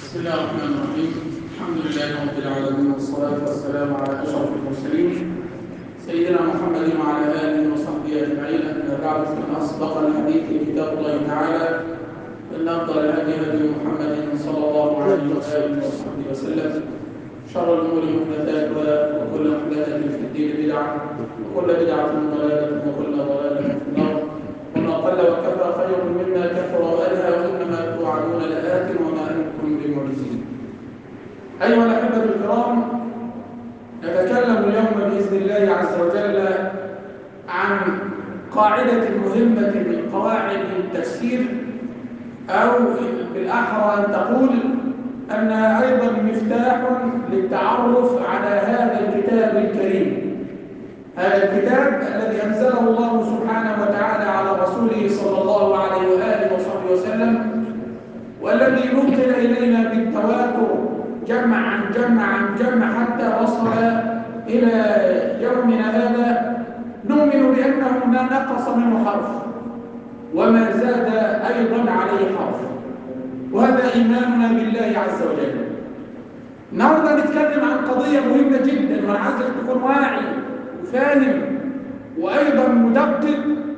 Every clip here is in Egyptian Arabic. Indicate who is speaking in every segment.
Speaker 1: بسم الله الرحمن الرحيم الحمد لله رب العالمين والصلاة والسلام على أشرف المرسلين سيدنا محمد وعلى آله وصحبه أجمعين أما بعد فإن أصدق الحديث كتاب الله تعالى وإن أفضل الهدي هدي محمد صلى الله عليه وآله وصحبه وسلم شر الأمور محدثاتها وكل محدثة في الدين بدعة وكل بدعة ضلالة وكل ضلالة في النار وما قل وكفى خير مما كثر وألهى وإنما توعدون لآت وما أنتم بمعجزين أيها الأحبة الكرام نتكلم اليوم بإذن الله عز وجل عن قاعدة مهمة من قواعد التفسير أو بالأحرى أن تقول أنها أيضا مفتاح للتعرف على هذا الكتاب الكريم هذا الكتاب الذي أنزله الله سبحانه وتعالى على رسوله صلى الله عليه وآله وصحبه وسلم والذي نقل إلينا بالتواتر جمع عن جمع عن جمع حتى وصل إلى يومنا هذا نؤمن بأنه ما نقص منه حرف وما زاد أيضا عليه حرف وهذا إيماننا بالله عز وجل النهارده نتكلم عن قضية مهمة جدا وأنا عايزك تكون واعي وفاهم وأيضا مدقق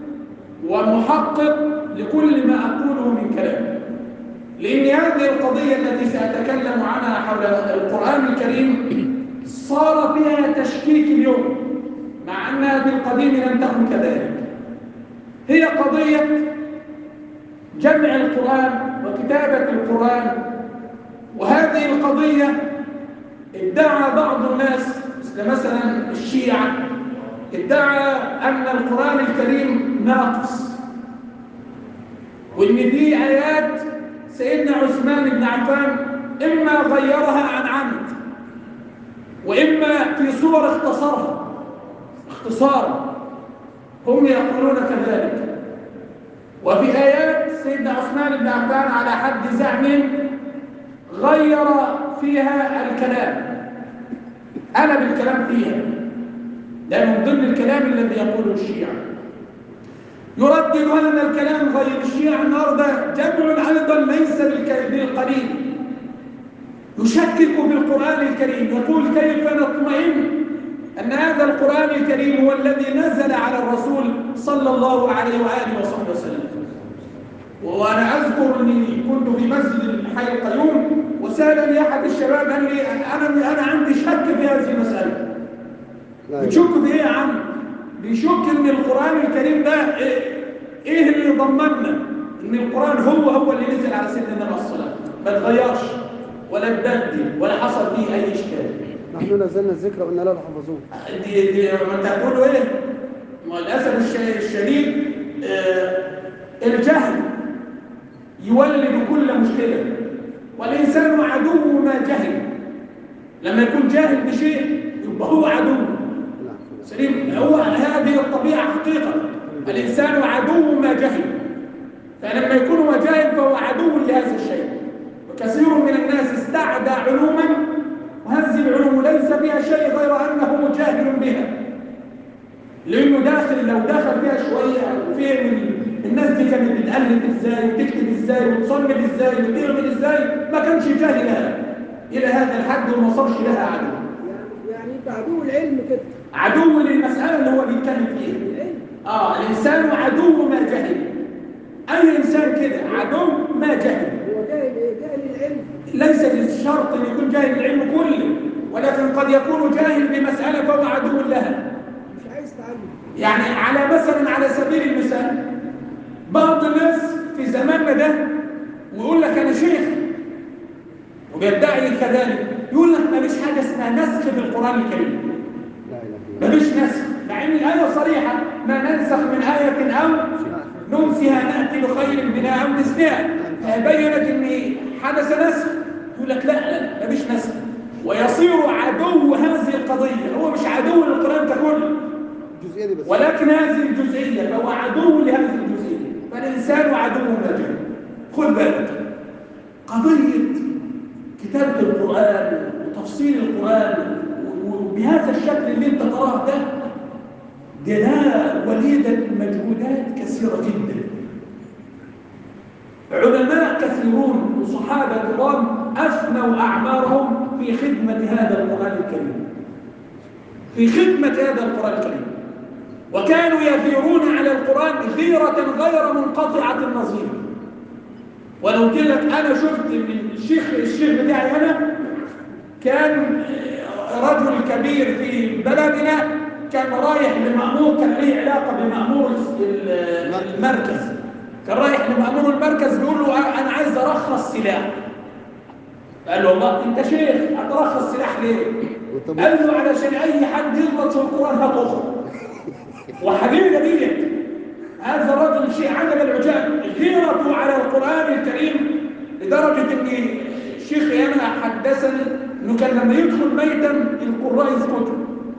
Speaker 1: ومحقق لكل ما أقوله من كلام لأن هذه القضية التي سأتكلم عنها حول القرآن الكريم صار فيها تشكيك اليوم مع أنها بالقديم لم تكن كذلك هي قضية جمع القرآن وكتابة القرآن وهذه القضية ادعى بعض الناس مثل مثلا الشيعة ادعى أن القرآن الكريم ناقص وإن دي آيات سيدنا عثمان بن عفان إما غيرها عن عمد وإما في صور اختصرها اختصارا هم يقولون كذلك وفي آيات سيدنا عثمان بن عفان على حد زعم غير فيها الكلام أنا بالكلام فيها ده من ضمن الكلام الذي يقوله الشيعة يردد أن الكلام غير الشيعة النهارده جمع أيضا ليس بالقليل يشكك في القرآن الكريم يقول كيف نطمئن أن هذا القرآن الكريم هو الذي نزل على الرسول صلى الله عليه وآله وصحبه وسلم وأنا أذكر أني كنت في مسجد الحي القيوم وسألني أحد الشباب قال لي أنا أنا عندي شك في هذه المسألة بتشك في إيه يا عم؟ بيشك إن القرآن الكريم ده إيه, إيه اللي ضمننا إن القرآن هو هو اللي نزل على سيدنا النبي صلى الله عليه وسلم ما اتغيرش ولا اتبدل ولا حصل فيه أي إشكال
Speaker 2: نحن نزلنا الذكر وإنا لا نحفظون
Speaker 1: دي دي ما انت هتقولوا ايه ما للاسف الشديد آه الجهل يولد كل مشكله والانسان عدو ما جهل لما يكون جاهل بشيء يبقى هو عدو سليم هو هذه الطبيعه حقيقه الانسان عدو ما جهل فلما يكون هو جاهل فهو عدو لهذا الشيء وكثير من الناس استعدى علوما وهذه العلوم ليس فيها شيء غير أنه مجاهل بها لأنه داخل لو دخل فيها شوية وفهم الناس دي كانت بتألف ازاي وتكتب ازاي وتصمم ازاي وتعمل ازاي ما كانش جاهل لها إلى هذا الحد وما صارش لها عدو
Speaker 2: يعني انت عدو العلم كده
Speaker 1: عدو للمسألة اللي هو بيتكلم فيها آه الإنسان عدو ما جهل أي إنسان كده عدو ما جهل
Speaker 2: هو جاهل ايه جاهل العلم
Speaker 1: ليس بالشرط ان يكون جاهل العلم كله ولكن قد يكون جاهل بمسألة فهو عدو لها
Speaker 2: مش عايز تعلم
Speaker 1: يعني على مثلا على سبيل المثال بعض الناس في زماننا ده ويقول لك انا شيخ وبيدعي كذلك يقول لك ما فيش حاجه اسمها نسخ في القران الكريم
Speaker 2: لا اله الا
Speaker 1: ما فيش نسخ مع ان الايه صريحه ما ننسخ من ايه او ننسها ناتي بخير منها او مثلها بينت ان حدث نسخ يقول لك لا لا مفيش نسخ ويصير عدو هذه القضيه هو مش عدو للقران ككل
Speaker 2: الجزئيه دي بس
Speaker 1: ولكن هذه الجزئيه فهو عدو لهذه الجزئيه فالانسان عدو ما جهل خذ بالك قضيه كتابه القران وتفصيل القران وبهذا الشكل اللي انت تراه ده ده ده وليده مجهودات كثيره جدا علماء كثيرون وصحابة كرام أفنوا أعمارهم في خدمة هذا القرآن الكريم في خدمة هذا القرآن الكريم وكانوا يثيرون على القرآن ثيرة غير منقطعة النظير ولو قلت لك أنا شفت من الشيخ الشيخ بتاعي أنا كان رجل كبير في بلدنا كان رايح لمأمور كان ليه علاقة بمأمور ال- المركز كان رايح لمأمور المركز بيقول له أنا عايز أرخص سلاح قال له والله أنت شيخ هترخص سلاح ليه؟
Speaker 2: وطب-
Speaker 1: قال له علشان أي حد يغلط في القرآن هتخرج وحقيقة ديت هذا الرجل شيء عجب العجاب غيرته على القرآن الكريم لدرجة ان الشيخ انا حدثني انه كان لما يدخل ميتا القراء يسكتوا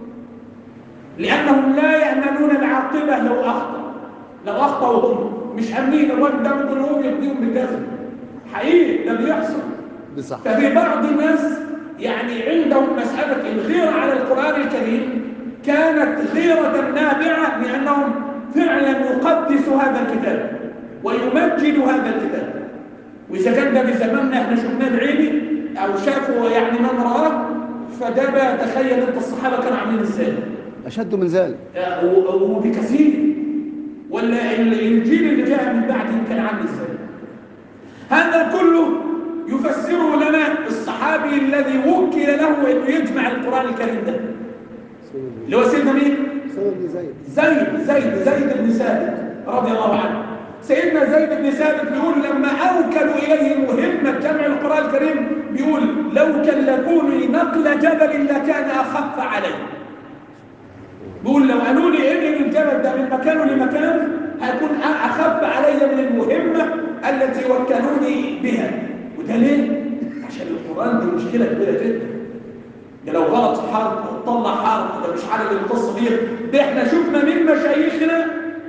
Speaker 1: لانهم لا يأمنون العاقبة لو اخطأ لو اخطأوا هم مش امنين الراجل ده ممكن هو يديهم بالجزم حقيقي ده بيحصل
Speaker 2: بصح
Speaker 1: ففي بعض الناس يعني عندهم مسألة الغيرة على القرآن الكريم كانت غيرة نابعة لأنهم فعلا يقدسوا هذا الكتاب ويمجدوا هذا الكتاب وإذا كان ده بزماننا احنا شفناه بعيني أو شافوا يعني من رآه فده بقى تخيل انت الصحابة كانوا عاملين ازاي
Speaker 2: أشد من ذلك
Speaker 1: و- وبكثير ولا ال- الجيل اللي جاء من بعدهم كان عامل ازاي هذا كله يفسره لنا الصحابي الذي وكل له انه يجمع القران الكريم ده اللي هو سيدنا مين
Speaker 2: سبب بن زيد
Speaker 1: زيد زيد زيد بن ثابت رضي الله عنه سيدنا زيد بن ثابت بيقول لما اوكلوا اليه مهمه جمع القران الكريم بيقول لو كلفوني نقل جبل لكان اخف علي بيقول لو قالوا لي انقل الجبل ده من مكانه لمكان هيكون اخف علي من المهمه التي وكلوني بها وده ليه؟ عشان القران دي مشكله كبيره جدا ده لو غلط في حرف طلع حرف ده مش عارف القصه دي ده احنا شفنا من مشايخنا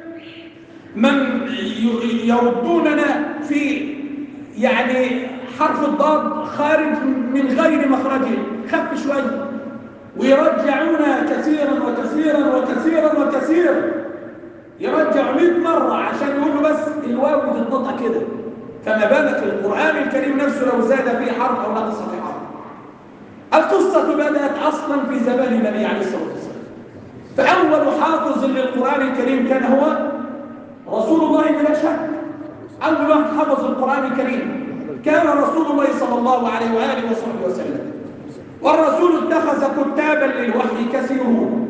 Speaker 1: من ي- يردوننا في يعني حرف الضاد خارج من غير مخرجه خف شويه ويرجعونا كثيرا وكثيرا وكثيرا وكثيرا يرجع 100 مرة عشان يقولوا بس الواو بتتنطق كده فما بالك القرآن الكريم نفسه لو زاد فيه حرف أو نقص فيه حرف القصة بدأت أصلا في زمان النبي عليه الصلاة والسلام فأول حافظ للقرآن الكريم كان هو رسول الله بلا شك أول واحد حفظ القرآن الكريم كان رسول الله صلى الله عليه وآله وصحبه وسلم والرسول اتخذ كتابا للوحي كثيرون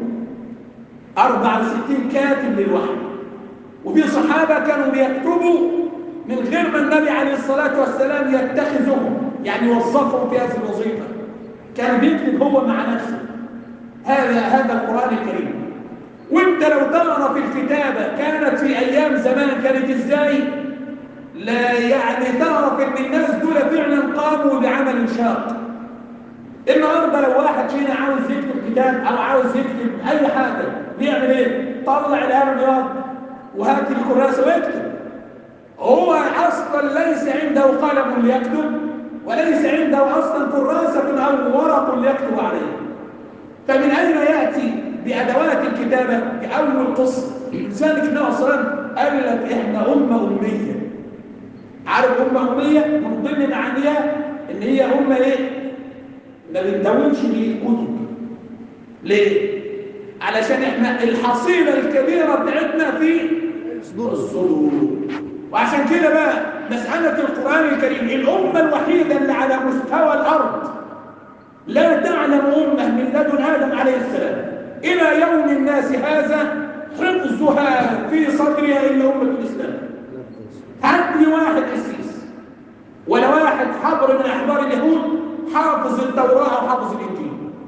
Speaker 1: 64 كاتب للوحي وفي صحابة كانوا بيكتبوا من غير ما النبي عليه الصلاة والسلام يتخذهم يعني يوظفهم في هذه الوظيفة كان بيكتب هو مع نفسه هذا هذا القرآن الكريم وانت لو تقرا في الكتابة كانت في أيام زمان كانت ازاي لا يعني تعرف ان الناس دول فعلا قاموا بعمل شاق النهارده لو واحد فينا عاوز يكتب كتاب او عاوز يكتب اي حاجه بيعمل ايه؟ طلع القلم الابيض وهات الكراسه واكتب هو اصلا ليس عنده قلم ليكتب وليس عنده اصلا كراسه او ورق ليكتب عليه فمن اين ياتي بادوات الكتابه باول قصه لذلك النبي صلى الله عليه وسلم قال لك احنا امه اميه عارف امه اميه من ضمن معانيها ان هي امه ايه؟ ما بندونش بالكتب ليه؟ علشان احنا الحصيلة الكبيرة بتاعتنا في الصدور وعشان كده بقى مسألة القرآن الكريم الأمة الوحيدة اللي على مستوى الأرض لا تعلم أمة من لدن آدم عليه السلام إلى يوم الناس هذا حفظها في صدرها إلا أمة الإسلام هات لي واحد قسيس ولا واحد حبر من أحبار اليهود حافظ التوراة أو حافظ الإنجيل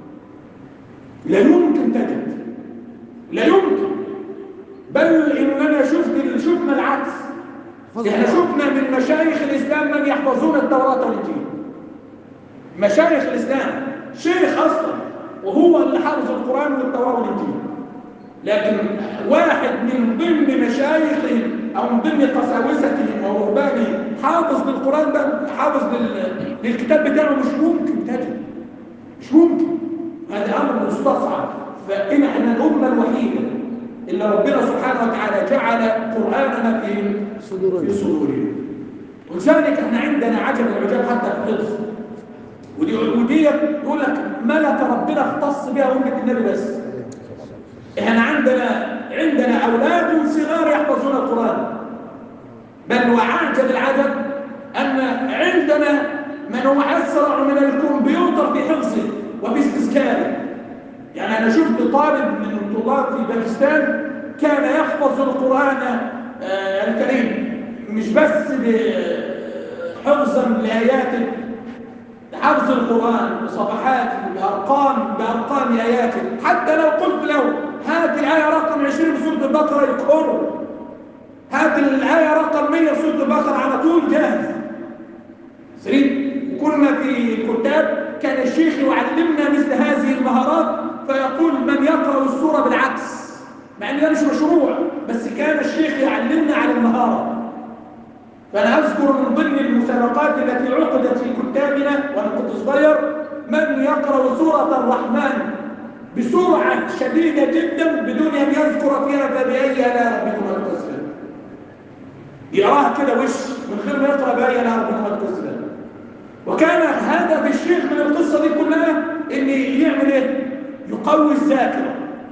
Speaker 1: لا يمكن تجد لا يمكن بل إننا شفت شفنا العكس احنا شفنا من مشايخ الإسلام من يحفظون التوراة والإنجيل مشايخ الإسلام شيخ أصلا وهو اللي حافظ القرآن والتوراة والإنجيل لكن واحد من ضمن مشايخهم أو من ضمن قساوستهم أو رهبانهم حافظ للقرآن ده حافظ لل... للكتاب بتاعه مش ممكن تجد مش ممكن هذا أمر مستصعب فإن احنا الأمة الوحيدة اللي ربنا سبحانه وتعالى جعل قرآننا في
Speaker 2: صدورنا.
Speaker 1: في صدورنا ولذلك احنا عندنا عجب العجاب حتى في الحفظ ودي ودي يقول لك ملكه ربنا اختص بها امه النبي بس احنا عندنا عندنا اولاد صغار يحفظون القران بل وعجب العجب ان عندنا من هو اسرع من الكمبيوتر في حفظه وفي استذكاره يعني انا شفت طالب من الطلاب في باكستان كان يحفظ القران آه، الكريم مش بس حفظا لاياته حفظ القرآن بصفحاته بأرقام بأرقام آياته حتى لو قلت له هات الآية رقم 20 في سورة البقرة يقهره هات الآية رقم 100 في سورة البقرة على طول جاهز سريع كنا في الكتاب كان الشيخ يعلمنا مثل هذه المهارات فيقول من يقرأ السورة بالعكس مع ان ده مش مشروع بس كان الشيخ يعلمنا على المهارة فأنا أذكر من ضمن المسابقات التي عقدت في كتابنا وأنا كنت صغير من يقرأ سورة الرحمن بسرعة شديدة جدا بدون أن يذكر فيها فبأي آلاء ربكما تكذبان يراها كده وش من غير ما يقرأ بأي آلاء ربكما تكذبان وكان هدف الشيخ من القصة دي كلها إن يعمل إيه؟ يقوي الذاكرة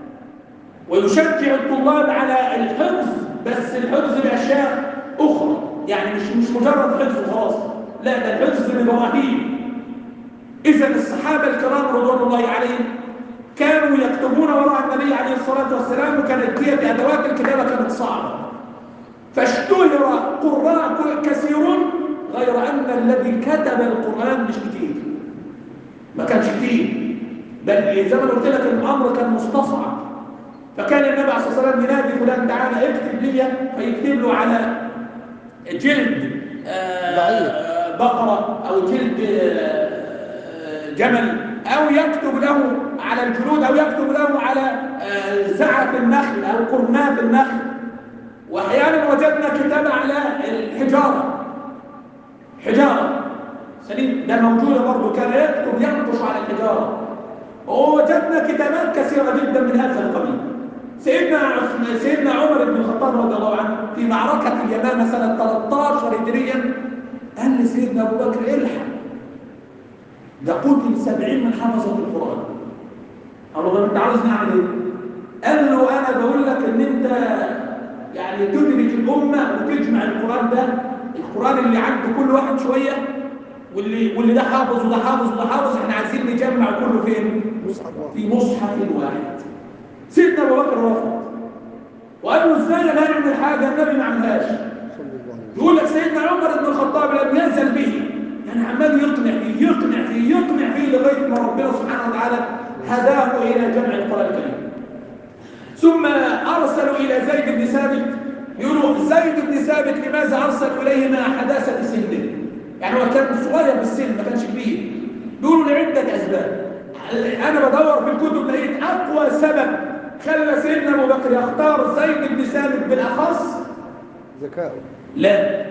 Speaker 1: ويشجع الطلاب على الحفظ بس الحفظ بأشياء أخرى يعني مش مش مجرد حفظ خلاص لا ده الحفظ ببراهين إذا الصحابة الكرام رضوان الله عليهم كانوا يكتبون وراء النبي عليه الصلاة والسلام وكانت هي أدوات الكتابة كانت صعبة فاشتهر قراء كثيرون غير أن الذي كتب القرآن مش كتير ما كانش كتير بل زي ما قلت لك الأمر كان مستصعب فكان النبي عليه الصلاة والسلام ينادي فلان تعالى اكتب لي فيكتب له على جلد آه بقرة أو جلد آه جمل أو يكتب له على الجلود أو يكتب له على آه زعف النخل أو قرنات النخل وأحيانا وجدنا كتابة على الحجارة حجارة سليم ده موجودة برضه كان يكتب ينقش على الحجارة ووجدنا كتابات كثيرة جدا من هذا القبيل سيدنا سيدنا عمر بن الخطاب رضي الله عنه في معركة اليمامة سنة 13 هجريا قال لسيدنا أبو بكر الحق ده قتل سبعين من حفظة القرآن قال له أنت عاوز نعمل إيه؟ قال له أنا بقول لك إن أنت يعني تدرك الأمة وتجمع القرآن ده القرآن اللي عند كل واحد شوية واللي واللي ده حافظ وده حافظ وده حافظ احنا عايزين نجمع كله فين؟ في مصحف واحد سيدنا ابو بكر رفض وقال له ازاي انا اعمل حاجه النبي ما عملهاش يقول لك سيدنا عمر بن الخطاب لم ينزل به يعني عمال يقنع فيه يقنع فيه يقنع فيه لغايه ما ربنا سبحانه وتعالى هداه الى جمع القران الكريم ثم ارسلوا الى زيد بن ثابت يقولوا زيد بن ثابت لماذا ارسلوا اليه مع حداثه سنه يعني هو كان صغير بالسن ما كانش كبير بيقولوا لعده اسباب انا بدور في الكتب لقيت اقوى سبب خلى سيدنا ابو بكر يختار زيد بن ثابت بالاخص
Speaker 2: ذكاؤه
Speaker 1: لا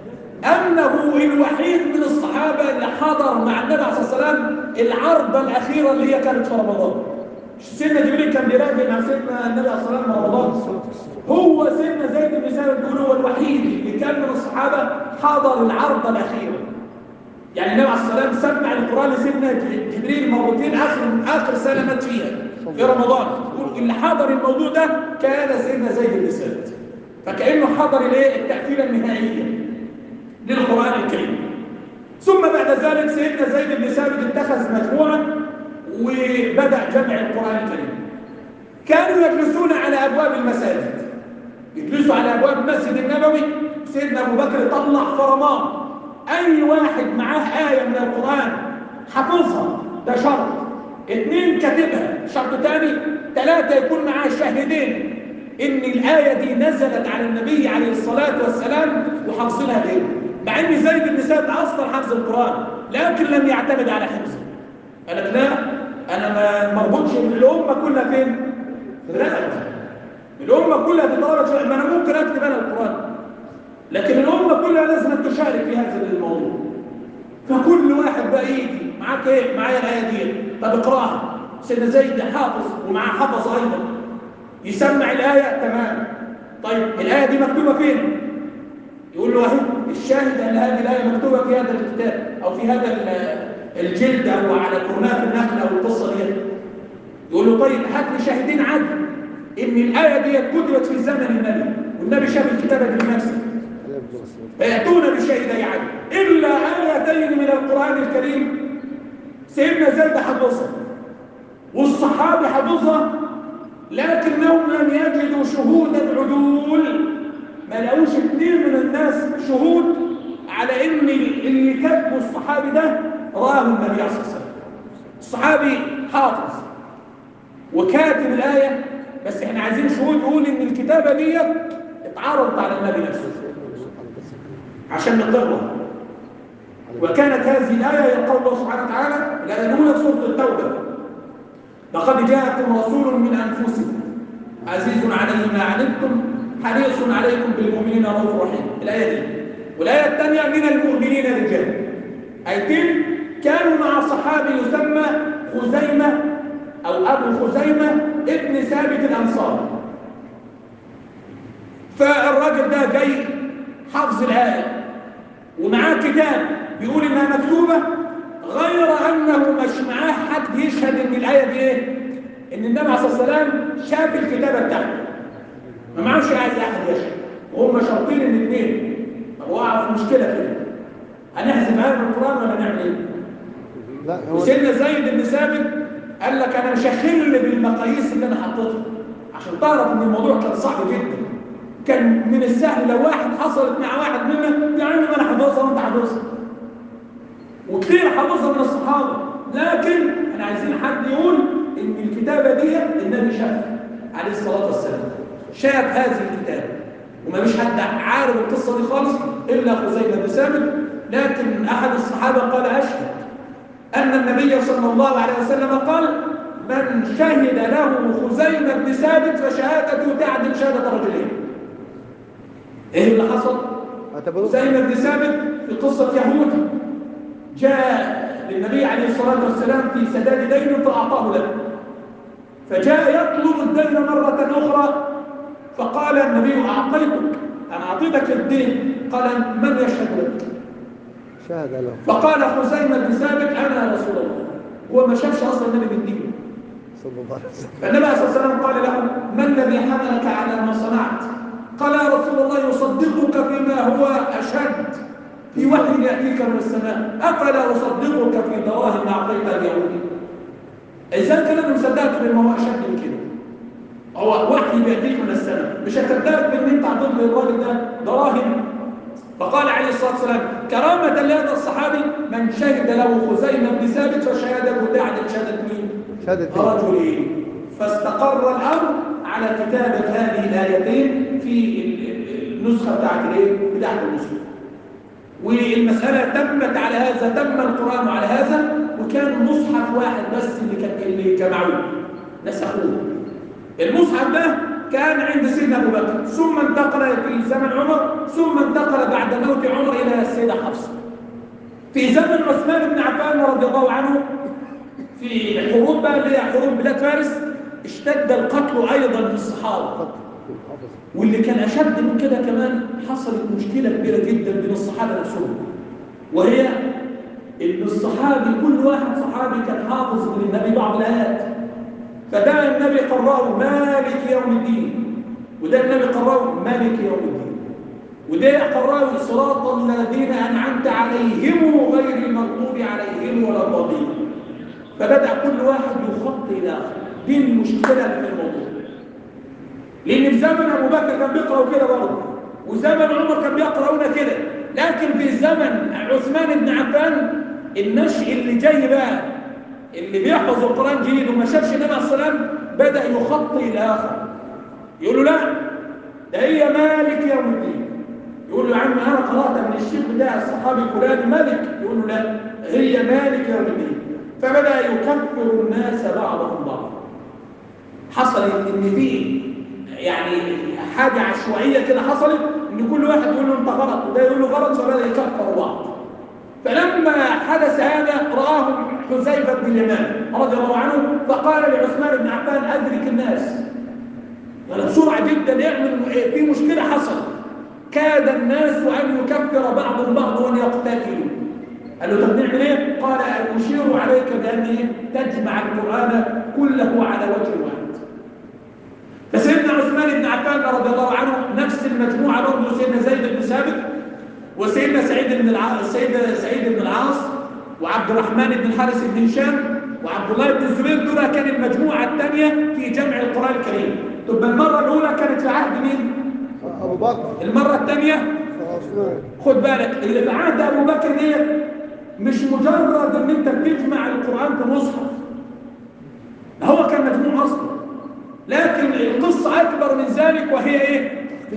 Speaker 1: انه الوحيد من الصحابه اللي حضر مع النبي عليه الصلاه والسلام العرضه الاخيره اللي هي كانت في رمضان سيدنا جبريل كان بيراجع مع سيدنا النبي عليه الصلاه والسلام رمضان هو سيدنا زيد بن ثابت بيقول هو الوحيد اللي كان من الصحابه حضر العرضه الاخيره يعني النبي عليه الصلاه والسلام سمع القران لسيدنا جبريل مرتين اخر اخر سنه مات فيها في رمضان يقول اللي حضر الموضوع ده كان سيدنا زيد بن ثابت فكانه حضر الايه التاثير النهائيه للقران الكريم ثم بعد ذلك سيدنا زيد بن ثابت اتخذ مجموعه وبدا جمع القران الكريم كانوا يجلسون على ابواب المساجد يجلسوا على ابواب المسجد النبوي سيدنا ابو بكر طلع فرمان اي واحد معاه ايه من القران حافظها ده شرط اثنين كاتبها شرط تاني ثلاثة يكون معاه شاهدين ان الآية دي نزلت على النبي عليه الصلاة والسلام وحافظينها غيره مع ان زيد بن ثابت اصلا حافظ القرآن لكن لم يعتمد على حفظه قال لك لا انا ما مربوطش الامة كلها فين؟ في الرقبة الامة كلها في طلبة ما انا ممكن اكتب انا القرآن لكن الامة كلها لازم تشارك في هذا الموضوع فكل واحد بقى يجي معاك ايه معايا الايه دي طب اقراها سيدنا زيد حافظ ومعاه حفظ ايضا يسمع الايه تمام طيب الايه دي مكتوبه فين يقول له اهي الشاهد ان هذه الايه مكتوبه في هذا الكتاب او في هذا الجلد او على كرنات النخل او القصه دي يقول له طيب هات لي شاهدين عدل ان الايه دي كتبت في زمن النبي والنبي شاف الكتابه دي بنفسه
Speaker 2: عليه الصلاة والسلام.
Speaker 1: فيأتون بشهدي عدل إلا آيتين من القرآن الكريم سيدنا زيد حفظها والصحابي حفظها لكنهم لم يجدوا شهودا عدول ما لقوش اثنين من الناس شهود على ان اللي كتبه الصحابي ده راه النبي صلى الله عليه وسلم الصحابي حافظ وكاتب الآية بس احنا عايزين شهود يقول ان الكتابة دي اتعرضت على النبي نفسه عشان نقرها وكانت هذه الآية يقول الله سبحانه وتعالى الآية الأولى في سورة التوبة لقد جاءكم رسول من أنفسكم عزيز عليه ما عنتم حريص عليكم بالمؤمنين رؤوف رحيم الآية دي والآية الثانية من المؤمنين رجال آيتين كانوا مع صحابي يسمى خزيمة أو أبو خزيمة ابن ثابت الأنصاري فالراجل ده جاي حافظ الآية ومعاه كتاب بيقول إنها مكتوبة غير أنه مش معاه حد يشهد إن الآية دي إيه؟ إن النبي عليه الصلاة والسلام شاف الكتابة بتاعته ما معهوش عايز أحد يشهد وهم شرطين الاثنين طب وقع في مشكلة كده هنحذف آية من القرآن ولا نعمل إيه؟
Speaker 2: لا هو
Speaker 1: وسيدنا زيد بن ثابت قال لك انا مش هخل بالمقاييس اللي انا حطيتها عشان تعرف ان الموضوع كان صعب جدا كان من السهل لو واحد حصلت مع واحد منا يا عم ما انا حافظها وانت حافظها وكثير حافظها من الصحابه لكن احنا عايزين حد يقول ان الكتابه دي النبي شافها عليه الصلاه والسلام شاف هذه الكتابه وما فيش حد عارف القصه دي خالص الا خزيمه بن ثابت لكن احد الصحابه قال اشهد أن النبي صلى الله عليه وسلم قال من شهد له خزيمة بن ثابت فشهادته تعدل شهادة رجلين إيه اللي حصل؟
Speaker 2: اعتبروه
Speaker 1: خزيمة بن ثابت في قصة يهود جاء للنبي عليه الصلاة والسلام في سداد دين فأعطاه له فجاء يطلب الدين مرة أخرى فقال النبي أعطيتك أنا أعطيتك الدين قال من يشهد لك؟
Speaker 2: شاهد له
Speaker 1: فقال خزيمة بن ثابت أنا يا رسول الله هو ما شافش أصلا النبي بالدين
Speaker 2: صلى الله عليه وسلم
Speaker 1: فالنبي صلى الله عليه وسلم قال له ما الذي حملك على ما صنعت قال يا رسول الله يصدقك فيما هو أشد في وحي يأتيك من السماء أفلا أصدقك في دراهم أعطيتها اليهودي إذا كان مصدقك بما هو أشد من كده هو وحي بيأتيك من السماء مش هتصدقك بأن أنت عطيت للراجل ده دراهم فقال عليه الصلاة والسلام كرامة لهذا الصحابي من شهد له خزيمة بن ثابت فشهادته تعدل شهادة مين؟
Speaker 2: شهادة مين؟
Speaker 1: رجلين فاستقر الأمر على كتابة هذه الآيتين في ال- ال- النسخة بتاعت الايه؟ بتاعت المسلم والمسألة تمت على هذا تم القرآن على هذا وكان مصحف واحد بس اللي كان اللي جمعوه نسخوه المصحف ده كان عند سيدنا ابو بكر ثم انتقل في زمن عمر ثم انتقل بعد موت عمر الى السيده حفصه في زمن عثمان بن عفان رضي الله عنه في الحروب بقى اللي هي حروب بلاد فارس اشتد القتل ايضا في الصحابه
Speaker 2: قتل حافظ
Speaker 1: واللي كان أشد من كده كمان حصلت مشكلة كبيرة جدا بين الصحابة نفسهم وهي إن الصحابي كل واحد صحابي كان حافظ من النبي بعض الآيات فده النبي قرأه مالك يوم الدين وده النبي قرأه مالك يوم الدين وده قرأه صراط الذين أنعمت عليهم غير المغضوب عليهم ولا الضالين فبدأ كل واحد يخطي إلى آخر دي المشكلة في الموضوع لأن في زمن أبو بكر كان بيقرأوا كده برضه وزمن عمر كان بيقرأون كده لكن في زمن عثمان بن عفان النشء اللي جاي بقى اللي بيحفظ القرآن جديد وما شافش النبي عليه الصلاة والسلام بدأ يخطي إلى آخر يقول له لا ده هي مالك يوم الدين يقول له يا عم أنا قرأت من الشيخ بتاع الصحابي فلان مالك يقول له لا هي مالك يوم الدين فبدأ يكفر الناس بعضهم بعضا حصلت ان في يعني حاجة عشوائية كده حصلت ان كل واحد يقول له انت غلط وده يقول له غلط فبدأ يكفر بعض فلما حدث هذا رآه حذيفة بن اليمان رضي الله عنه فقال لعثمان بن عفان أدرك الناس قال بسرعة جدا يعمل في مشكلة حصلت كاد الناس أن يكفر بعضهم بعض وأن يقتتلوا قال له طب نعمل ايه؟ قال اشير عليك بان ايه؟ تجمع القران كله على وجه واحد فسيدنا عثمان بن عفان رضي الله عنه نفس المجموعه برضه سيدنا زيد بن ثابت وسيدنا سعيد بن العاص سيدنا سعيد بن العاص وعبد الرحمن بن الحارث بن هشام وعبد الله بن الزبير دول كان المجموعه الثانيه في جمع القران الكريم تبقى المره الاولى كانت في عهد مين؟
Speaker 2: أبو بكر
Speaker 1: المره الثانيه
Speaker 2: عثمان
Speaker 1: خد بالك اللي في عهد ابو بكر ديت مش مجرد ان انت بتجمع القران في مصحف ده هو كان مجموع اصلا لكن القصه اكبر من ذلك وهي ايه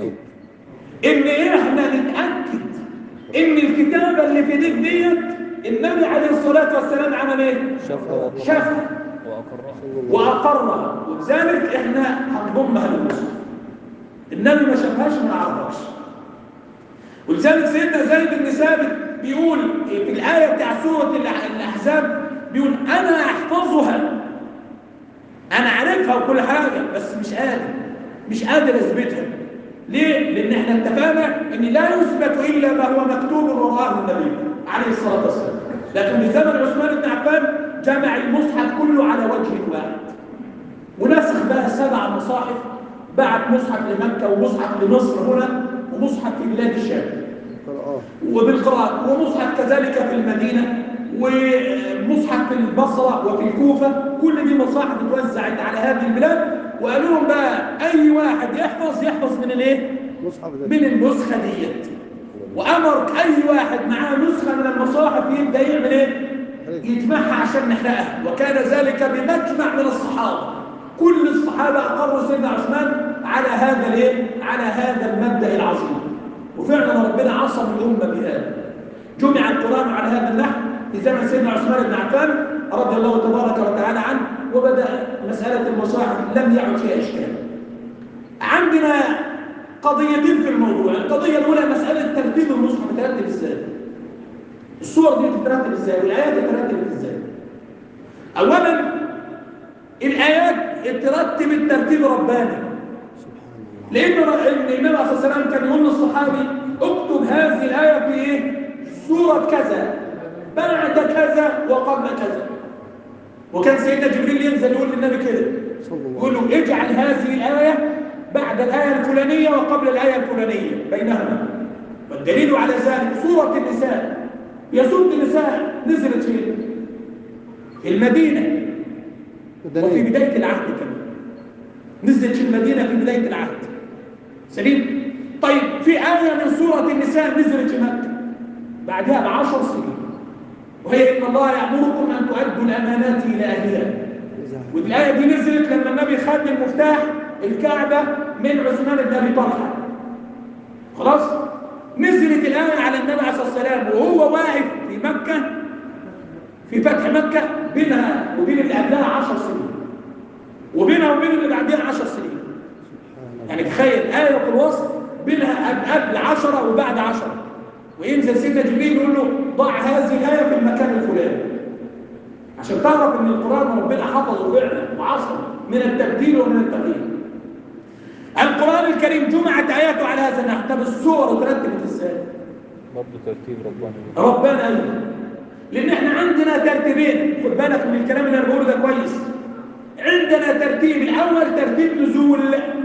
Speaker 1: ان احنا نتاكد ان الكتابه اللي في ايديك ديت النبي عليه الصلاه والسلام عمل ايه
Speaker 3: شافها
Speaker 1: شافها
Speaker 3: وأقرها
Speaker 1: واقرها ولذلك احنا هنضمها للمصحف النبي ما شافهاش ما عرفهاش ولذلك سيدنا زيد بن ثابت بيقول في الايه بتاع سوره الأح- الاحزاب بيقول انا احفظها انا عارفها وكل حاجه بس مش قادر مش قادر اثبتها ليه لان احنا اتفقنا ان لا يثبت الا ما هو مكتوب وراءه النبي عليه الصلاه والسلام لكن في زمن عثمان بن عفان جمع المصحف كله على وجه واحد ونسخ بقى سبع مصاحف بعت مصحف لمكة ومصحف لمصر هنا ومصحف في بلاد الشام
Speaker 2: قرآن
Speaker 1: وبالقراءة ومصحف كذلك في المدينة ومصحف في البصرة وفي الكوفة كل دي مصاحف اتوزعت على هذه البلاد وقالوا لهم بقى أي واحد يحفظ يحفظ من الايه؟
Speaker 2: مصحف ده
Speaker 1: من النسخة ديت وأمر أي واحد معاه نسخة من المصاحف يبدأ يعمل إيه؟ يجمعها عشان نحرقها وكان ذلك بمجمع من الصحابة كل الصحابة أقروا سيدنا عثمان على هذا الإيه؟ على هذا المبدأ العظيم وفعلا ربنا عصم الأمة بهذا جمع القرآن على هذا النحو في زمن سيدنا عثمان بن عفان رضي الله تبارك وتعالى عنه وبدأ مسألة المصاحف لم يعد فيها إشكال عندنا قضيتين في الموضوع القضية الأولى مسألة ترتيب المصحف ترتب إزاي الصور دي تترتب إزاي والآيات تترتب إزاي أولا الآيات ترتب الترتيب الرباني لأن النبي عليه الصلاة والسلام كان يقول للصحابي اكتب هذه الآية في إيه؟ سورة كذا بعد كذا وقبل كذا وكان سيدنا جبريل ينزل يقول للنبي كده
Speaker 2: صلى الله
Speaker 1: يقول له اجعل هذه الآية بعد الآية الفلانية وقبل الآية الفلانية بينهما والدليل على ذلك سورة النساء هي سورة النساء نزلت فين؟ في المدينة وفي
Speaker 2: دليل
Speaker 1: بداية العهد كمان نزلت في المدينة في بداية العهد سليم؟ طيب في آية من سورة النساء نزلت في مكة بعدها بعشر سنين وهي إن الله يأمركم أن تؤدوا الأمانات إلى أهلها والآية دي نزلت لما النبي خد المفتاح الكعبة من عثمان بن أبي طلحة خلاص نزلت الآية على النبي عليه الصلاة والسلام وهو واقف في مكة في فتح مكة بينها وبين اللي قبلها عشر سنين وبينها وبين اللي بعدها عشر سنين يعني تخيل آية في الوصف بينها قبل- قبل عشرة وبعد عشرة وينزل سيدنا جبريل يقول له ضع هذه الآية في المكان الفلاني عشان تعرف ان القرآن ربنا حفظه فعلا وعصر من التبديل ومن التغيير القرآن الكريم جمعت آياته على هذا النحو طب السور ترتبت ازاي؟
Speaker 3: برضه ترتيب رباني
Speaker 1: ربنا أيضا لأن احنا عندنا ترتيبين خد بالك من الكلام اللي أنا بقوله ده كويس عندنا ترتيب الأول ترتيب نزول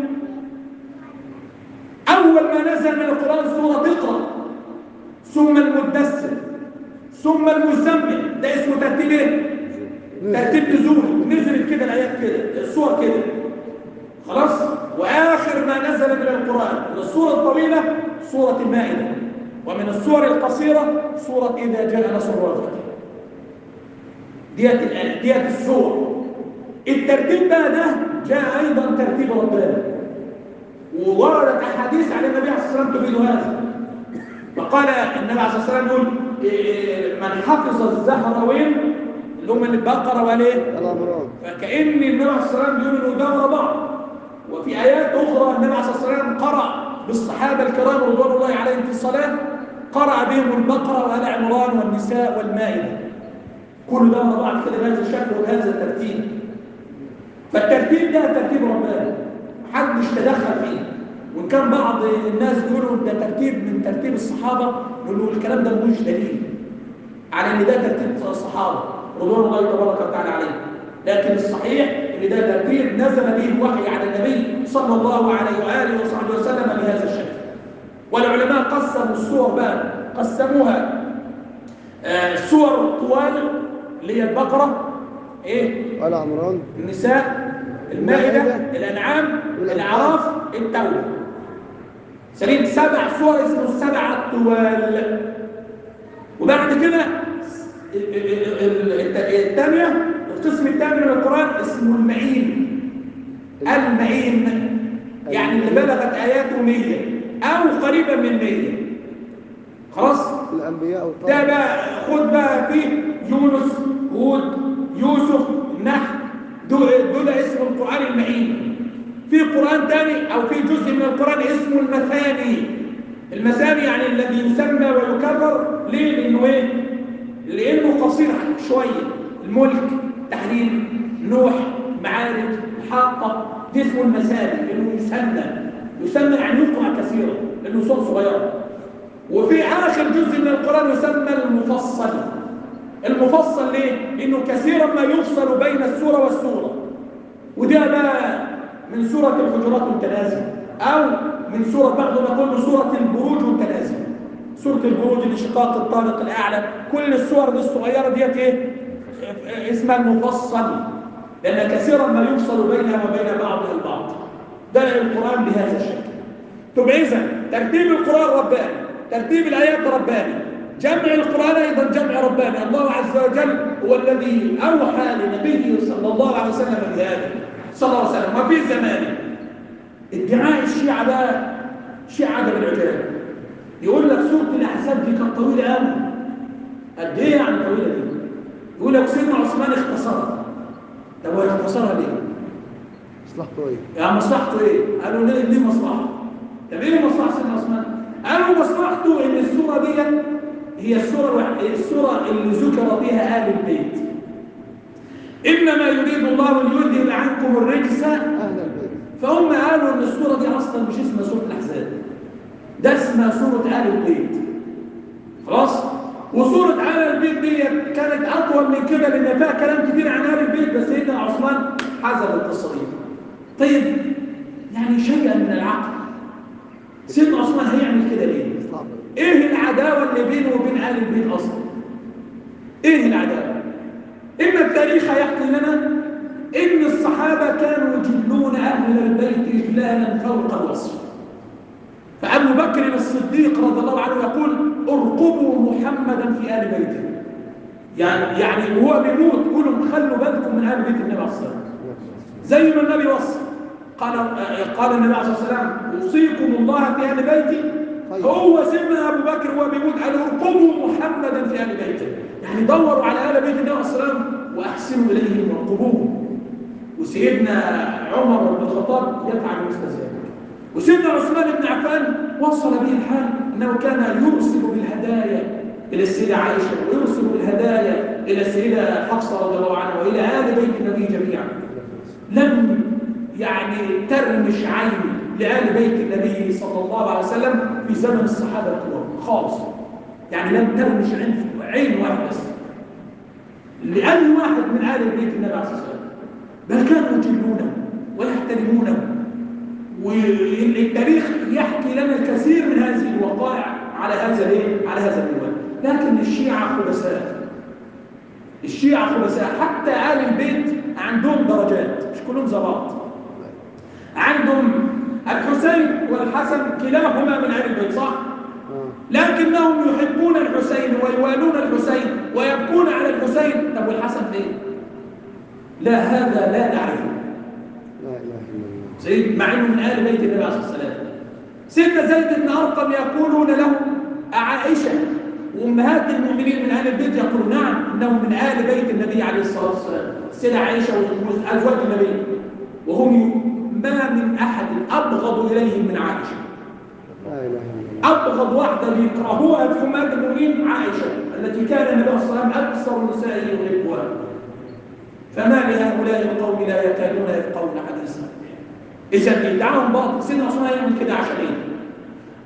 Speaker 1: أول ما نزل من القرآن سورة اقرأ ثم المدثر ثم المزمل ده اسمه ترتيب ايه؟ ترتيب نزول نزلت كده الآيات كده السور كده خلاص وآخر ما نزل من القرآن من السورة الطويلة سورة المائدة ومن السور القصيرة سورة إذا جاء نصر الله والفتح ديت الآية ديت السور الترتيب بقى ده جاء أيضا ترتيب رباني ووردت أحاديث على النبي عليه الصلاة والسلام تفيد هذا فقال النبي عليه الصلاة والسلام يقول إيه، من حفظ الزهروين اللي هم البقرة والإيه
Speaker 2: الأمراض
Speaker 1: فكأن النبي عليه الصلاة والسلام بيقول إنه ده ورا بعض وفي آيات أخرى النبي عليه الصلاة والسلام قرأ بالصحابة الكرام رضوان الله عليهم في الصلاة قرأ بهم البقرة وآل عمران والنساء والمائدة كل ده ورا بعض كده بهذا الشكل وبهذا الترتيب فالترتيب ده ترتيب رباني محدش تدخل فيه وإن كان بعض الناس بيقولوا ده ترتيب من ترتيب الصحابة يقولوا الكلام ده ملوش دليل على ان ده ترتيب الصحابه رضوان الله تبارك وتعالى عليهم لكن الصحيح ان ده ترتيب نزل به الوحي على النبي صلى الله عليه واله وصحبه وسلم بهذا الشكل والعلماء قسموا السور بقى قسموها آه، سور طوال اللي هي البقره ايه
Speaker 2: آل عمران
Speaker 1: النساء المائدة
Speaker 2: المائدة،
Speaker 1: الأنعام
Speaker 2: والأنفال.
Speaker 1: الأعراف التوبة سليم سبع صور اسمه السبع الطوال وبعد كده ال- ال- ال- الت- الثانية القسم الثاني من القرآن اسمه المعين المعين يعني اللي بلغت آياته 100 أو قريبا من 100 خلاص
Speaker 2: الأنبياء
Speaker 1: ده
Speaker 2: والطاعة
Speaker 1: بقى خد بقى في يونس هود يوسف نحل دول, دول اسم القرآن المعين في قرآن تاني أو في جزء من القرآن اسمه المثاني المثاني يعني الذي يسمى ويكرر ليه؟ لأنه إيه؟ لأنه قصير شوية الملك تحريم نوح معارج حاقة دي اسمه المثاني لأنه يسمى يسمى يعني يقرأ كثيرا لأنه صوت صغير وفي آخر جزء من القرآن يسمى المفصل المفصل ليه؟ لأنه كثيرا ما يفصل بين السورة والسورة وده بقى من سورة الحجرات والتنازل أو من سورة بعض نقول من سورة البروج والتنازل سورة البروج الانشقاق الطارق الأعلى كل السور دي الصغيرة ديت إيه؟ اسمها المفصل لأن كثيرا ما يفصل بينها وبين بعضها البعض ده القرآن بهذا الشكل طب إذا ترتيب القرآن رباني ترتيب الآيات رباني جمع القرآن أيضا جمع رباني الله عز وجل هو الذي أوحى لنبيه صلى الله عليه وسلم بهذا صلى الله عليه وسلم وفي زمانه ادعاء الشيعة بقى شيعة عجب العجاب يقول لك سورة الأحزاب دي كانت طويلة قوي قد إيه يعني طويلة دي؟ يقول لك سيدنا عثمان اختصرها طب هو اختصرها ليه؟
Speaker 2: مصلحته إيه؟
Speaker 1: يا مصلحته ايه؟ قالوا ليه ليه مصلحه؟ طب ايه مصلحه سيدنا عثمان؟ قالوا مصلحته ان السوره دي هي السوره الوح- السوره اللي ذكر بها ال البيت. انما يريد الله ان يذهب عنكم الرجس
Speaker 2: أهل البيت
Speaker 1: فهم قالوا ان السوره دي اصلا مش اسمها سوره الاحزاب. ده اسمها سوره ال البيت. خلاص؟ وسوره ال البيت دي كانت اطول من كده لان فيها كلام كتير عن ال البيت بس سيدنا عثمان حذف القصه دي. طيب يعني شيئا من العقل سيدنا عثمان هيعمل كده ليه؟
Speaker 2: صعب
Speaker 1: ايه العداوه اللي بينه وبين ال البيت اصلا؟ ايه العداوه؟ ان التاريخ يحكي لنا ان الصحابه كانوا يجلون اهل البيت اجلالا فوق الوصف فابو بكر الصديق رضي الله عنه يقول ارقبوا محمدا في ال بيته يعني يعني وهو بيموت قولوا خلوا بالكم من ال بيت النبي عليه الصلاه والسلام زي ما النبي وصى قال آه، قال النبي عليه الصلاه والسلام اوصيكم الله في اهل بيتي
Speaker 2: طيب.
Speaker 1: هو سيدنا ابو بكر وهو بيموت قال ارقبوا محمدا في اهل بيته يعني دوروا على اهل بيت النبي عليه الصلاه والسلام واحسنوا اليهم وارقبوهم وسيدنا عمر بن الخطاب يفعل مثل ذلك وسيدنا عثمان بن عفان وصل به الحال انه كان يرسل بالهدايا الى السيده عائشه ويرسل بالهدايا الى السيده حفصه رضي الله عنها والى ال بيت النبي جميعا لم يعني ترمش عين لآل بيت النبي صلى الله عليه وسلم في زمن الصحابة الكرام خالص يعني لم ترمش عين عين واحد بس لأي واحد من آل بيت النبي عليه الصلاة والسلام بل كانوا يجلونه ويحترمونه والتاريخ يحكي لنا الكثير من هذه الوقائع على هذا الايه؟ على هذا المنوال لكن الشيعة خبثاء الشيعة خبثاء حتى آل البيت عندهم درجات مش كلهم زي بعض عندهم الحسين والحسن كلاهما من آل البيت صح؟
Speaker 2: آه.
Speaker 1: لكنهم يحبون الحسين ويوالون الحسين ويبكون على الحسين طب والحسن فين؟ لا هذا لا نعرفه
Speaker 2: لا إله إلا الله
Speaker 1: سيد مع انه من آل بيت النبي عليه الصلاة والسلام سيدنا زيد بن أرقم يقولون له عائشة وأمهات المؤمنين من آل البيت يقولون نعم إنه من آل بيت النبي عليه الصلاة والسلام السيدة عائشة وأزواج النبي وهم ي- ما من أحد أبغض إليهم من عائشة
Speaker 2: لا إله إلا الله
Speaker 1: أبغض واحدة بيكرهوها في أمهات المؤمنين عائشة التي كان النبي صلى الله عليه وسلم أكثر النساء يحبها فما لهؤلاء القوم لا يكادون يفقهون حديثا إذا ادعاهم باطل سيدنا عثمان يعمل كده عشان إيه؟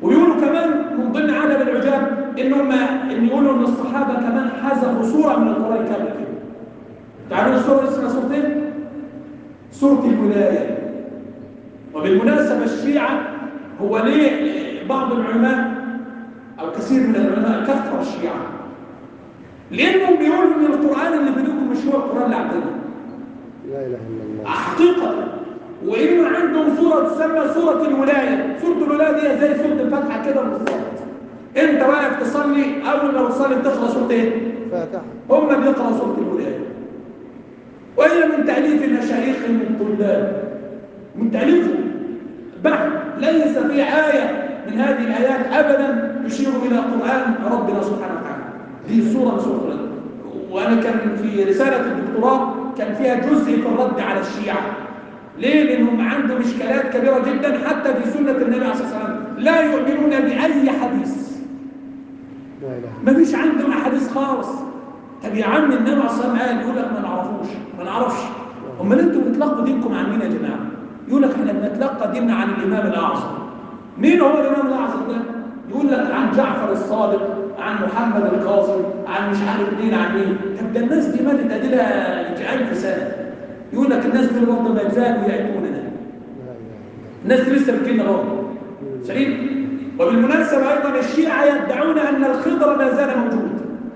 Speaker 1: ويقولوا كمان من ضمن عدم العجاب انهم ان يقولوا ان الصحابه كمان حذفوا سوره من القران كامل كده تعرفون السوره اسمها سوره ايه؟ سوره الولايه وبالمناسبه الشيعه هو ليه بعض العلماء او كثير من العلماء كفر الشيعه لانهم بيقولوا ان القران اللي بينكم مش هو القران اللي عندنا
Speaker 2: لا اله الا الله
Speaker 1: حقيقة وإنه عندهم سورة تسمى سورة الولاية سورة الولاية دي زي سورة الفاتحة كده بالظبط أنت واقف تصلي أول ما تصلي بتقرأ سورة إيه؟
Speaker 2: فاتحه
Speaker 1: هم بيقرأوا سورة الولاية وهي من تأليف المشايخ من الطلاب من تأليفهم بحث ليس في آية من هذه الآيات أبدا تشير إلى قرآن ربنا سبحانه وتعالى دي سورة من سورة الولاية وأنا كان في رسالة الدكتوراه كان فيها جزء في الرد على الشيعة ليه؟ لأنهم عندهم إشكالات كبيرة جدا حتى في سنة النبي عليه الصلاة والسلام لا يؤمنون بأي حديث
Speaker 2: لا اله
Speaker 1: ما فيش عندهم أحاديث خالص طب يا عم النبي عليه الصلاة والسلام قال يقول لك ما نعرفوش ما نعرفش أمال أنتوا بتلقوا دينكم عن مين يا جماعة؟ يقول لك احنا بنتلقى ديننا عن الإمام الأعظم مين هو الإمام الأعظم ده؟ يقول لك عن جعفر الصادق عن محمد القاسم عن مش عارف مين عن مين طب ده الناس دي ماتت اديلها ألف سنة يقول لك الناس دول برضه ما زالوا يأتوننا
Speaker 2: لا اله الا
Speaker 1: الناس دي لسه بتجينا برضه سليم وبالمناسبة أيضا الشيعة يدعون أن الخضر ما زال موجود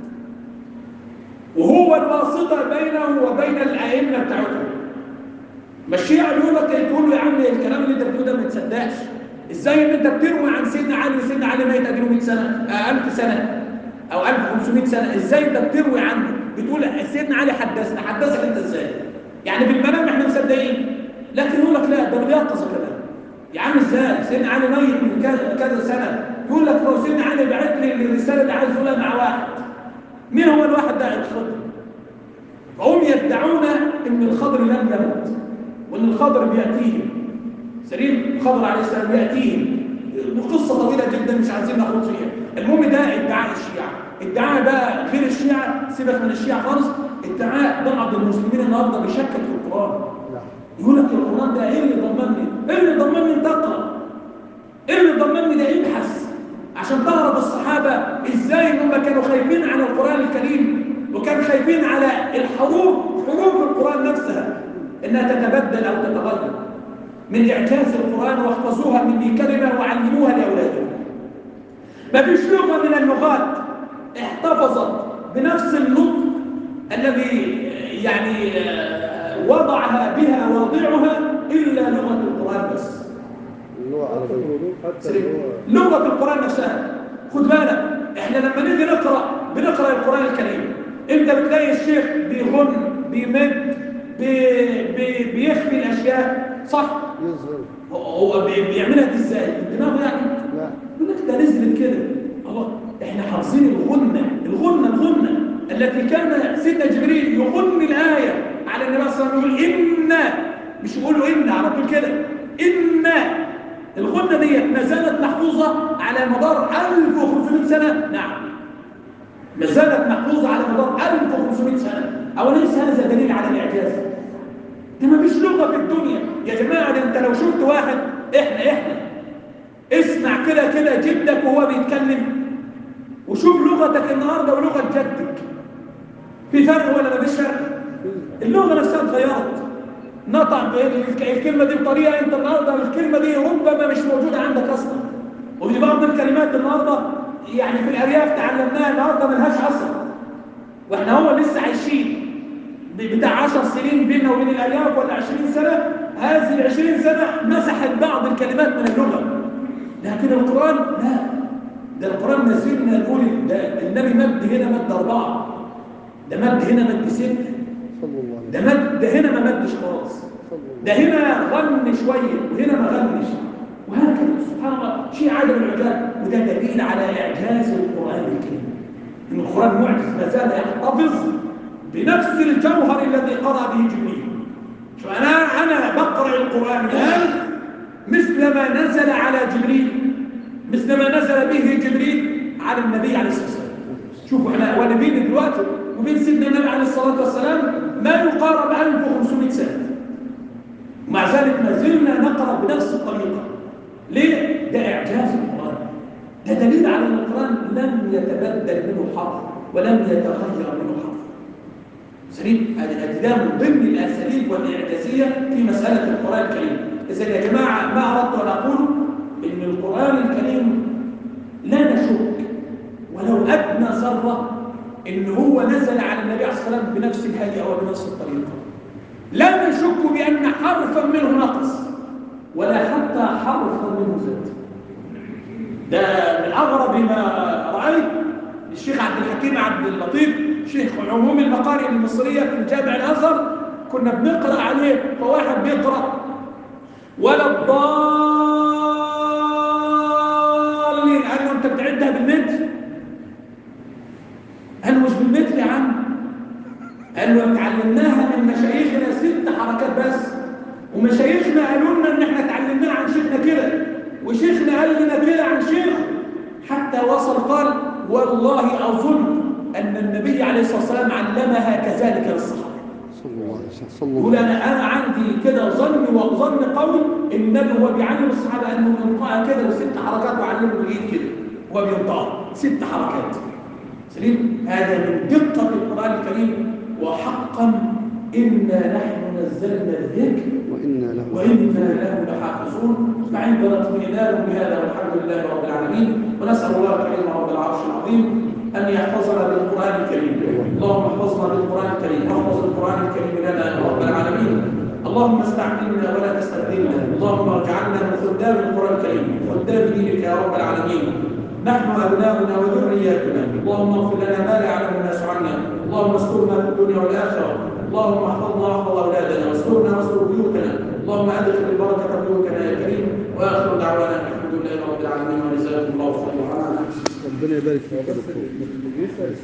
Speaker 1: وهو الواسطة بينه وبين الأئمة بتاعتهم ما الشيعة بيقول لك تقول له يا عم الكلام اللي انت بتقوله ده ما تصدقش ازاي ان انت بتروي عن سيدنا علي وسيدنا علي ميت قبله 100 سنه آه 1000 سنه او 1500 سنه ازاي انت بتروي عنه بتقول سيدنا علي حدثنا حدثك انت ازاي يعني بالمنام احنا مصدقين لكن يقول لك لا ده بيقص كلام يا عم ازاي سيدنا علي ميت من كذا كذا سنه يقول لك لو سيدنا علي بعت لي الرساله اللي عايز يقولها مع واحد مين هو الواحد ده الخضر فهم يدعون ان الخضر لم يمت وان الخضر بياتيهم سليم الخضر عليه السلام ياتيهم وقصه طويله جدا مش عايزين نخوض فيها المهم ده ادعاء الشيعه ادعاء بقى غير الشيعه سيبك من الشيعه خالص ادعاء بعض المسلمين النهارده بيشكك في القران
Speaker 2: لا
Speaker 1: يقول لك القران ده ايه اللي ضمني ايه اللي ضمني ان تقرا ايه اللي ضمني ده ابحث عشان تعرف الصحابه ازاي ان هم كانوا خايفين على القران الكريم وكانوا خايفين على الحروف حروف القران نفسها انها تتبدل او تتغير من اعجاز القران واحفظوها من كلمه وعلموها لاولادهم ما فيش لغه من اللغات احتفظت بنفس النطق الذي يعني وضعها بها واضعها الا لغه القران بس
Speaker 2: اللغه العربيه
Speaker 4: حتى
Speaker 1: سليم.
Speaker 4: اللي هو
Speaker 1: لغه القران نفسها خد بالك احنا لما نيجي نقرا بنقرا القران الكريم انت بتلاقي الشيخ بيغن بيمد بي بي بيخفي الاشياء صح
Speaker 2: يظهر
Speaker 1: هو بي- بيعملها دي ازاي دماغه يعني
Speaker 2: لا
Speaker 1: يقول لك ده نزلت كده الله احنا حافظين الغنة الغنة الغنة التي كان سيدنا جبريل يغن الآية على النبي صلى الله عليه وسلم يقول إن مش يقولوا إن على طول كده إن الغنة دي ما زالت محفوظة على مدار 1500 سنة نعم ما زالت محفوظة على مدار 1500 سنة أوليس هذا دليل على الإعجاز ده ما فيش لغة في الدنيا يا جماعة ده أنت لو شفت واحد إحنا إحنا اسمع كده كده جدك وهو بيتكلم وشوف لغتك النهارده ولغه جدك في فرق ولا مفيش فرق اللغه نفسها اتغيرت نطق ب- الكلمه دي بطريقه انت النهارده الكلمه دي ربما مش موجوده عندك اصلا وفي بعض الكلمات النهارده يعني في الارياف تعلمناها النهارده ملهاش اصل واحنا هو لسه عايشين ب- بتاع 10 سنين بيننا وبين الارياف ولا 20 سنه هذه ال 20 سنه مسحت بعض الكلمات من اللغه لكن القرآن لا ده القرآن نزلنا نقول ده النبي مد هنا مد أربعة ده مد هنا مد ستة
Speaker 2: صلى الله عليه
Speaker 1: ده مد ده هنا ما مدش خالص
Speaker 2: صلى الله
Speaker 1: ده هنا غن شوية وهنا ما غنش وهكذا سبحان الله شيء عدم الإعجاز وده دليل على إعجاز القرآن الكريم إن القرآن معجز ما زال يحتفظ بنفس الجوهر الذي قرأ به جبريل شو أنا أنا بقرأ القرآن الآن مثل ما نزل على جبريل مثل ما نزل به جبريل على النبي عليه الصلاة والسلام شوفوا احنا وانا بين دلوقتي وبين سيدنا النبي عليه الصلاة والسلام ما يقارب 1500 سنة مع ذلك ما زلنا نقرأ بنفس الطريقة ليه؟ ده إعجاز القرآن ده دليل على ان القران لم يتبدل منه حرف ولم يتغير منه حرف سليم هذا ده من ضمن الاساليب والاعجازيه في مساله القران الكريم اذا يا جماعه ما اردت ان اقول ان القران الكريم لا نشك ولو ادنى ذره ان هو نزل على النبي عليه الصلاه والسلام بنفس الهيئه وبنفس الطريقه لا نشك بان حرفا منه نقص ولا حتى حرفا منه زاد ده من اغرب ما رايت الشيخ عبد الحكيم عبد اللطيف شيخ عموم المقارئ المصريه في جامع الازهر كنا بنقرا عليه فواحد بيقرا ولا الضالين قال له انت بتعدها بالمتر قال له مش بالمتر يا عم قال له اتعلمناها من مشايخنا ست حركات بس ومشايخنا قالوا لنا ان احنا اتعلمناها عن شيخنا كده وشيخنا قال لنا كده عن شيخ حتى وصل قال والله اظن ان النبي عليه الصلاه والسلام علمها كذلك للصحابه
Speaker 2: صلى الله عليه وسلم صلى الله
Speaker 1: يقول
Speaker 2: عليه
Speaker 1: انا انا عندي كده ظن وظن قوي ان النبي هو بيعلم الصحابه انه ينطقها كده وست حركات ويعلمه بالايد كده هو بينطقها ست حركات سليم هذا من دقه القران الكريم وحقا انا نحن نزلنا الذكر
Speaker 2: وإنا له
Speaker 1: وإنا له لحافظون فعندنا اطمئنان بهذا والحمد لله رب العالمين ونسأل الله الكريم رب العرش العظيم أن يحفظنا بالقرآن الكريم اللهم احفظنا بالقرآن الكريم واحفظ القرآن الكريم لنا يا رب العالمين اللهم استعملنا ولا تستبدلنا اللهم اجعلنا من خدام القرآن الكريم خدام دينك يا رب العالمين نحن أبناؤنا وذرياتنا اللهم اغفر لنا ما لا يعلم الناس عنا اللهم استرنا في الدنيا والآخرة اللهم احفظنا واحفظ أولادنا واسترنا واستر بيوتنا اللهم أدخل البركة بيوتنا يا كريم وآخر دعوانا الحمد لله رب العالمين وجزاكم الله خيرا
Speaker 2: ربنا يبارك فيك يا دكتور